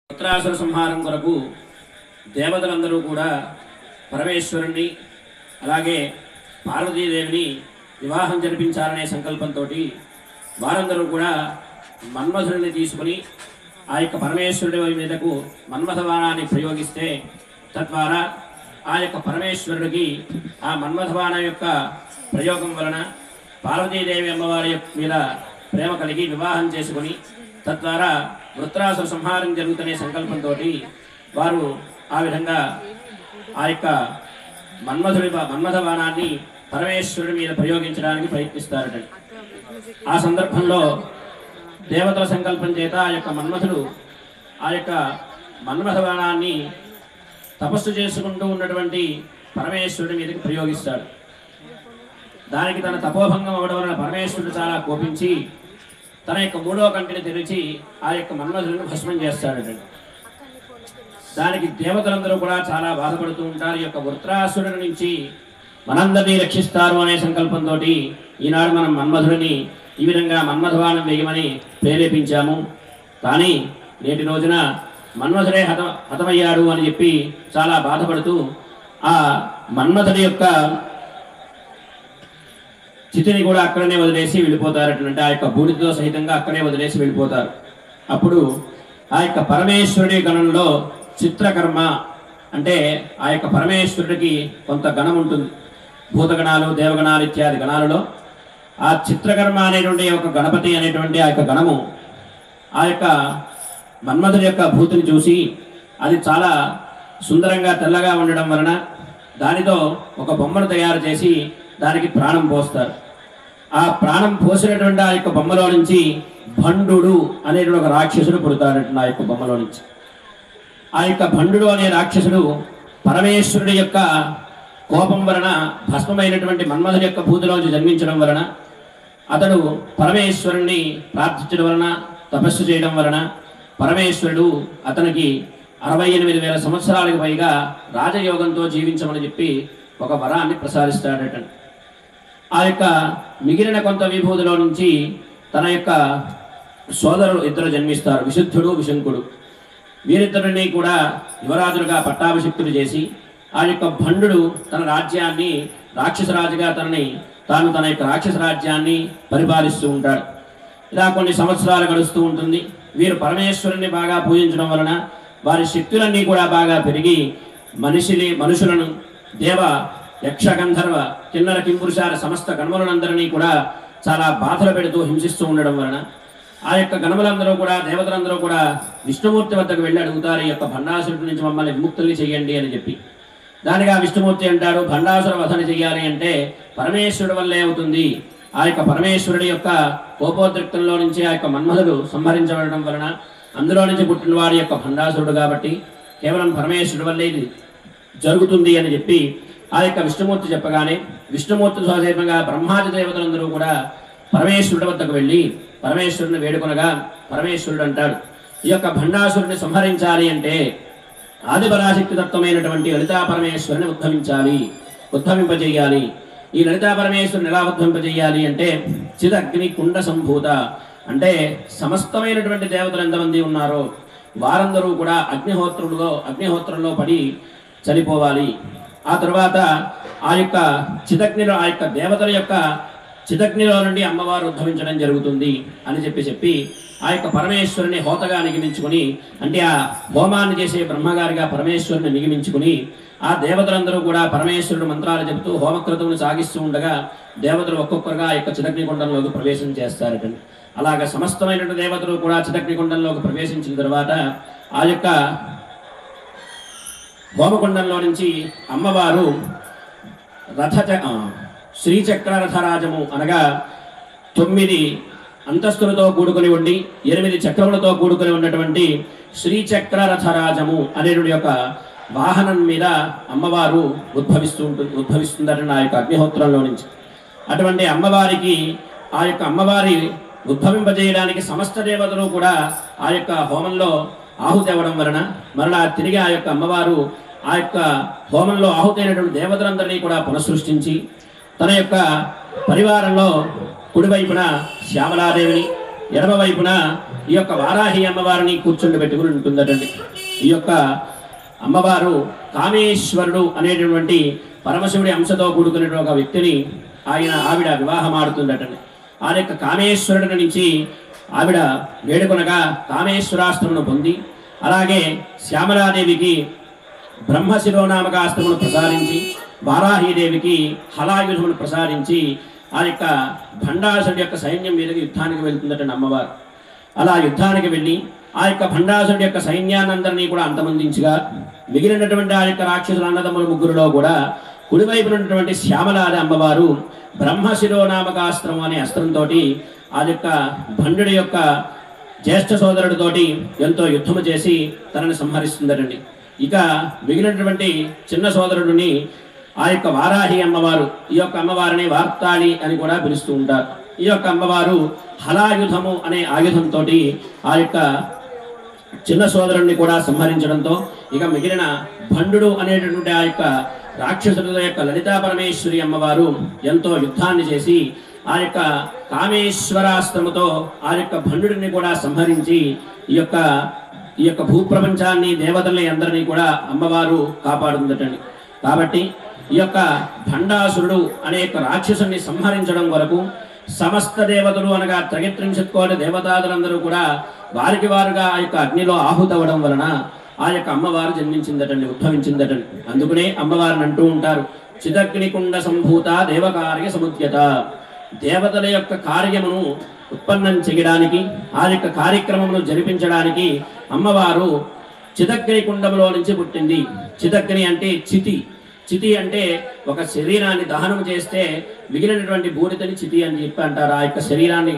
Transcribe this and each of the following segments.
పుత్రాసుర సంహారం కొరకు దేవతలందరూ కూడా పరమేశ్వరుణ్ణి అలాగే పార్వతీదేవిని వివాహం జరిపించాలనే సంకల్పంతో వారందరూ కూడా మన్మధుడిని తీసుకుని ఆ యొక్క పరమేశ్వరుడి మీదకు మన్మథబాణాన్ని ప్రయోగిస్తే తద్వారా ఆ యొక్క పరమేశ్వరుడికి ఆ మన్మథబాణం యొక్క ప్రయోగం వలన పార్వతీదేవి అమ్మవారి యొక్క మీద ప్రేమ కలిగి వివాహం చేసుకుని తద్వారా వృత్రాసుర సంహారం జరుగుతునే సంకల్పంతో వారు ఆ విధంగా ఆ యొక్క మన్మధుడి బా- మన్మథ బాణాన్ని పరమేశ్వరుడి మీద ప్రయోగించడానికి ప్రయత్నిస్తారట ఆ సందర్భంలో దేవతల సంకల్పం చేత ఆ యొక్క మన్మథుడు ఆ యొక్క మన్మథ బాణాన్ని తపస్సు చేసుకుంటూ ఉన్నటువంటి పరమేశ్వరుడి మీదకి ప్రయోగిస్తాడు దానికి తన తపోభంగం అవ్వడం వలన పరమేశ్వరుడు చాలా కోపించి తన యొక్క మూడో కంటిని తెరిచి ఆ యొక్క మన్మధుడిని భస్మం చేస్తాడట దానికి దేవతలందరూ కూడా చాలా బాధపడుతూ ఉంటారు ఈ యొక్క వృత్రాసురుడి నుంచి మనందరినీ రక్షిస్తారు అనే సంకల్పంతో ఈనాడు మనం మన్మధుడిని ఈ విధంగా మన్మధవానం వేయమని ప్రేరేపించాము కానీ నేటి రోజున మన్మధుడే హత హతమయ్యాడు అని చెప్పి చాలా బాధపడుతూ ఆ మన్మధుడి యొక్క చితిని కూడా అక్కడనే వదిలేసి వెళ్ళిపోతారట అంటే ఆ యొక్క బూడిదతో సహితంగా అక్కడే వదిలేసి వెళ్ళిపోతారు అప్పుడు ఆ యొక్క పరమేశ్వరుడి గణంలో చిత్రకర్మ అంటే ఆ యొక్క పరమేశ్వరుడికి కొంత గణం ఉంటుంది భూతగణాలు దేవగణాలు ఇత్యాది గణాలలో ఆ చిత్రకర్మ అనేటువంటి ఒక గణపతి అనేటువంటి ఆ యొక్క గణము ఆ యొక్క మన్మధుడి యొక్క భూతిని చూసి అది చాలా సుందరంగా తెల్లగా ఉండడం వలన దానితో ఒక బొమ్మను తయారు చేసి దానికి ప్రాణం పోస్తారు ఆ ప్రాణం పోసినటువంటి ఆ యొక్క బొమ్మలో నుంచి భండు అనేటువంటి ఒక రాక్షసుడు పుడతాడట ఆ యొక్క బొమ్మలో నుంచి ఆ యొక్క భండు అనే రాక్షసుడు పరమేశ్వరుడి యొక్క కోపం వలన భస్మమైనటువంటి మన్మధుడి యొక్క భూతిలోంచి జన్మించడం వలన అతడు పరమేశ్వరుణ్ణి ప్రార్థించడం వలన తపస్సు చేయడం వలన పరమేశ్వరుడు అతనికి అరవై ఎనిమిది వేల సంవత్సరాలకు పైగా రాజయోగంతో జీవించమని చెప్పి ఒక వరాన్ని ప్రసాదిస్తాడట ఆ యొక్క మిగిలిన కొంత విభూతిలో నుంచి తన యొక్క సోదరులు ఇద్దరు జన్మిస్తారు విశుద్ధుడు విశంకుడు వీరిద్దరిని కూడా యువరాజులుగా పట్టాభిషిక్తులు చేసి ఆ యొక్క భండు తన రాజ్యాన్ని రాక్షస రాజుగా తనని తాను తన యొక్క రాక్షస రాజ్యాన్ని పరిపాలిస్తూ ఉంటాడు ఇలా కొన్ని సంవత్సరాలు గడుస్తూ ఉంటుంది వీరు పరమేశ్వరుని బాగా పూజించడం వలన వారి శక్తులన్నీ కూడా బాగా పెరిగి మనిషిని మనుషులను దేవ యక్ష గంధర్వ కిన్నర కింపురుషాల సమస్త గణములందరినీ కూడా చాలా బాధలు పెడుతూ హింసిస్తూ ఉండడం వలన ఆ యొక్క గణములందరూ కూడా దేవతలందరూ కూడా విష్ణుమూర్తి వద్దకు వెళ్ళి అడుగుతారు ఈ యొక్క భండాసురుడి నుంచి మమ్మల్ని విముక్తుల్ని చెయ్యండి అని చెప్పి దానిగా విష్ణుమూర్తి అంటాడు భండాసుర వధన చెయ్యాలి అంటే పరమేశ్వరుడు వల్లే అవుతుంది ఆ యొక్క పరమేశ్వరుడి యొక్క కోపోద్రిక్తంలో నుంచి ఆ యొక్క మన్మధుడు సంహరించబడడం వలన అందులో నుంచి పుట్టిన వాడి యొక్క భండాసురుడు కాబట్టి కేవలం పరమేశ్వరుడు వల్లే ఇది జరుగుతుంది అని చెప్పి ఆ యొక్క విష్ణుమూర్తి చెప్పగానే విష్ణుమూర్తి స్వదేవంగా బ్రహ్మాది దేవతలందరూ కూడా పరమేశ్వరుడి వద్దకు వెళ్ళి పరమేశ్వరుని వేడుకొనగా పరమేశ్వరుడు అంటాడు ఈ యొక్క భండాసురుడిని సంహరించాలి అంటే ఆదిపరాశక్తి తత్వమైనటువంటి లలితా పరమేశ్వరుని ఉద్భవించాలి ఉద్భవింపజేయాలి ఈ లలితా పరమేశ్వరుని ఎలా ఉద్భవింపజేయాలి అంటే చిదగ్ని కుండ సంభూత అంటే సమస్తమైనటువంటి దేవతలు ఎంతమంది ఉన్నారో వారందరూ కూడా అగ్నిహోత్రుడులో అగ్నిహోత్రంలో పడి చనిపోవాలి ఆ తర్వాత ఆ యొక్క చిదగ్నిలో ఆ యొక్క దేవతల యొక్క చిదగ్నిలో నుండి అమ్మవారు ఉద్భవించడం జరుగుతుంది అని చెప్పి చెప్పి ఆ యొక్క పరమేశ్వరుని హోతగా నిగమించుకుని అంటే ఆ హోమాన్ని చేసే బ్రహ్మగారిగా పరమేశ్వరుని నిగమించుకుని ఆ దేవతలందరూ కూడా పరమేశ్వరుడు మంత్రాలు చెబుతూ హోమక్రతువుని సాగిస్తూ ఉండగా దేవతలు ఒక్కొక్కరుగా ఆ యొక్క చిదగ్నికుండంలోకి ప్రవేశం చేస్తారట అలాగ సమస్తమైనటువంటి దేవతలు కూడా చిదగ్నికుండంలోకి ప్రవేశించిన తర్వాత ఆ యొక్క హోమకుండంలో నుంచి అమ్మవారు రథ చ- ఆ, శ్రీచక్ర రథరాజము అనగా తొమ్మిది అంతస్తులతో కూడుకొని ఉండి ఎనిమిది చక్రములతో కూడుకొని ఉన్నటువంటి శ్రీచక్ర రథరాజము అనేటువంటి యొక్క వాహనం మీద అమ్మవారు ఉద్భవిస్తూ ఉంటుంది ఉద్భవిస్తుందట నా యొక్క అగ్నిహోత్రంలో నుంచి అటువంటి అమ్మవారికి ఆ యొక్క అమ్మవారి ఉద్భవింపజేయడానికి సమస్త దేవతలు కూడా ఆ యొక్క హోమంలో ఆహుతి అవ్వడం వలన మరలా తిరిగి ఆ యొక్క అమ్మవారు ఆ యొక్క హోమంలో ఆహుతైనటువంటి దేవతలందరినీ కూడా పునఃసృష్టించి తన యొక్క పరివారంలో కుడివైపున శ్యామలాదేవిని ఎడమ వైపున ఈ యొక్క వారాహి అమ్మవారిని కూర్చుండబెట్టుకుని ఉంటుందటండి ఈ యొక్క అమ్మవారు కామేశ్వరుడు అనేటటువంటి పరమశివుడి అంశతో కూడుకున్న ఒక వ్యక్తిని ఆయన ఆవిడ వివాహం ఆడుతుందటండి ఆ యొక్క కామేశ్వరుడి నుంచి ఆవిడ వేడుకొనగా కామేశ్వరాస్త్రమును పొంది అలాగే శ్యామలాదేవికి బ్రహ్మశిరోనామకాస్త్రమును ప్రసారించి వారాహీదేవికి హలాయుధమును ప్రసారించి ఆ యొక్క భండాసుడి యొక్క సైన్యం మీదకి యుద్ధానికి వెళ్తుందట అమ్మవారు అలా యుద్ధానికి వెళ్ళి ఆ యొక్క భండాసుడి యొక్క సైన్యానందరినీ కూడా అంతమందించగా మిగిలినటువంటి ఆ యొక్క రాక్షసుల అన్నదమ్ముల ముగ్గురులో కూడా కుడివైపున ఉన్నటువంటి శ్యామలాది అమ్మవారు బ్రహ్మశిరోనామకాస్త్రం అనే అస్త్రంతో ఆ యొక్క భండుడి యొక్క జ్యేష్ఠ సోదరుడితోటి ఎంతో యుద్ధము చేసి తనని సంహరిస్తుందటండి ఇక మిగిలినటువంటి చిన్న సోదరుడిని ఆ యొక్క వారాహి అమ్మవారు ఈ యొక్క అమ్మవారిని వార్తాళి అని కూడా పిలుస్తూ ఉంటారు ఈ యొక్క అమ్మవారు హలాయుధము అనే ఆయుధంతో ఆ యొక్క చిన్న సోదరుణ్ణి కూడా సంహరించడంతో ఇక మిగిలిన భండు అనేటటువంటి ఆ యొక్క రాక్షసుల యొక్క లలితా పరమేశ్వరి అమ్మవారు ఎంతో యుద్ధాన్ని చేసి ఆ యొక్క కామేశ్వరాస్త్రముతో ఆ యొక్క భండుడిని కూడా సంహరించి ఈ యొక్క ఈ యొక్క భూప్రపంచాన్ని దేవతల్ని అందరినీ కూడా అమ్మవారు కాపాడుతుందటండి కాబట్టి ఈ యొక్క భండాసురుడు అనే యొక్క రాక్షసుని సంహరించడం వరకు సమస్త దేవతలు అనగా త్రగిత్రింశత్కోటి దేవతాదులందరూ కూడా వారికి వారుగా ఆ యొక్క అగ్నిలో ఆహుతవడం వలన ఆ యొక్క అమ్మవారు జన్మించిందటండి ఉద్భవించిందటండి అందుకనే అమ్మవారిని అంటూ ఉంటారు చిదగ్నికుండ సంభూత దేవకార్య సముద్యత దేవతల యొక్క కార్యమును ఉత్పన్నం చేయడానికి ఆ యొక్క కార్యక్రమమును జరిపించడానికి అమ్మవారు చిదగ్ని కుండములో నుంచి పుట్టింది చిదగ్ని అంటే చితి చితి అంటే ఒక శరీరాన్ని దహనం చేస్తే మిగిలినటువంటి బూడిదని చితి అని చెప్పి అంటారు ఆ యొక్క శరీరాన్ని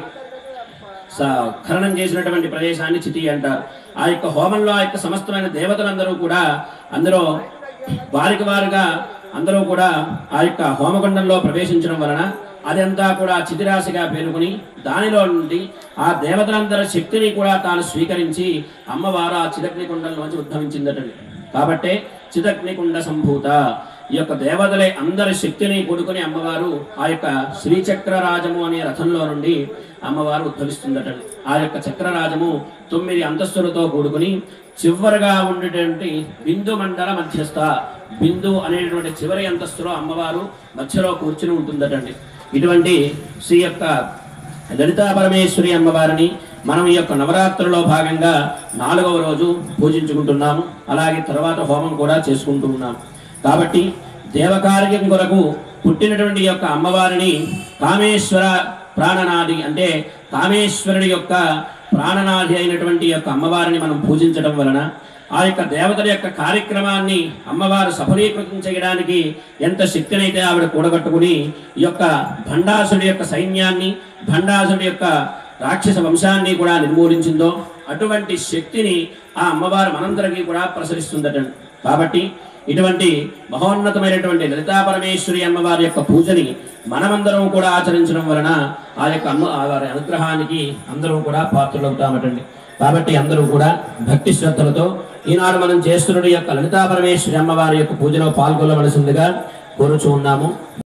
స- ఖననం చేసినటువంటి ప్రదేశాన్ని చితి అంటారు ఆ యొక్క హోమంలో ఆ యొక్క సమస్తమైన దేవతలందరూ కూడా అందులో వారికి వారుగా అందరూ కూడా ఆ యొక్క హోమగుండంలో ప్రవేశించడం వలన అదంతా కూడా చితిరాశిగా పేరుకుని దానిలో నుండి ఆ దేవతలందరి శక్తిని కూడా తాను స్వీకరించి అమ్మవారు ఆ చిదగ్ని కుండంలోంచి ఉద్భవించిందటండి కాబట్టే చిదగ్నికుండ సంభూత ఈ యొక్క దేవతలే అందరి శక్తిని కూడుకుని అమ్మవారు ఆ యొక్క శ్రీచక్రరాజము అనే రథంలో నుండి అమ్మవారు ఉద్భవిస్తుందటండి ఆ యొక్క చక్రరాజము తొమ్మిది అంతస్తులతో కూడుకుని చివరగా ఉండేటువంటి బిందు మండల మధ్యస్థ బిందు అనేటువంటి చివరి అంతస్తులో అమ్మవారు మధ్యలో కూర్చుని ఉంటుందటండి ఇటువంటి శ్రీ యొక్క లలితా పరమేశ్వరి అమ్మవారిని మనం ఈ యొక్క నవరాత్రిలో భాగంగా నాలుగవ రోజు పూజించుకుంటున్నాము అలాగే తర్వాత హోమం కూడా చేసుకుంటూ ఉన్నాము కాబట్టి దేవకార్యం కొరకు పుట్టినటువంటి ఈ యొక్క అమ్మవారిని కామేశ్వర ప్రాణనాది అంటే కామేశ్వరుడి యొక్క ప్రాణనాది అయినటువంటి ఈ యొక్క అమ్మవారిని మనం పూజించడం వలన ఆ యొక్క దేవతల యొక్క కార్యక్రమాన్ని అమ్మవారు సఫలీకృతం చేయడానికి ఎంత శక్తినైతే ఆవిడ కూడగట్టుకుని ఈ యొక్క భండాసుడి యొక్క సైన్యాన్ని భండాసుడి యొక్క రాక్షస వంశాన్ని కూడా నిర్మూలించిందో అటువంటి శక్తిని ఆ అమ్మవారు మనందరికీ కూడా ప్రసరిస్తుందటండి కాబట్టి ఇటువంటి మహోన్నతమైనటువంటి లలితా పరమేశ్వరి అమ్మవారి యొక్క పూజని మనమందరం కూడా ఆచరించడం వలన ఆ యొక్క అమ్మ ఆ వారి అనుగ్రహానికి అందరం కూడా పాత్రలవుతామటండి కాబట్టి అందరూ కూడా భక్తి శ్రద్ధలతో ఈనాడు మనం చేస్తున్న ఈ యొక్క లలితా పరమేశ్వరి అమ్మవారి యొక్క పూజలో పాల్గొనవలసిందిగా కోరుచూ ఉన్నాము